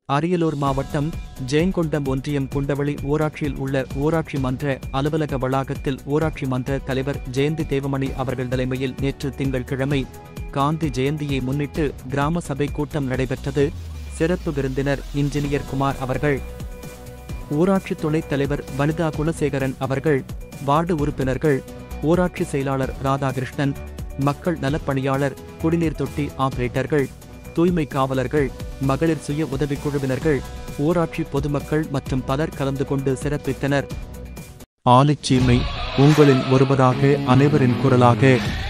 அரியலூர் மாவட்டம் ஜெயங்கொண்டம் ஒன்றியம் குண்டவளி ஊராட்சியில் உள்ள ஊராட்சி மன்ற அலுவலக வளாகத்தில் ஊராட்சி மன்ற தலைவர் ஜெயந்தி தேவமணி அவர்கள் தலைமையில் நேற்று திங்கட்கிழமை காந்தி ஜெயந்தியை முன்னிட்டு கிராம சபை கூட்டம் நடைபெற்றது சிறப்பு விருந்தினர் இன்ஜினியர் குமார் அவர்கள் ஊராட்சி துணைத் தலைவர் வனிதா குலசேகரன் அவர்கள் வார்டு உறுப்பினர்கள் ஊராட்சி செயலாளர் ராதாகிருஷ்ணன் மக்கள் நலப்பணியாளர் குடிநீர் தொட்டி ஆபரேட்டர்கள் தூய்மை காவலர்கள் மகளிர் சுய உதவிக் குழுவினர்கள் ஊராட்சி பொதுமக்கள் மற்றும் பலர் கலந்து கொண்டு சிறப்பித்தனர் ஆலிச்சீமை உங்களில் ஒருவராக அனைவரின் குரலாக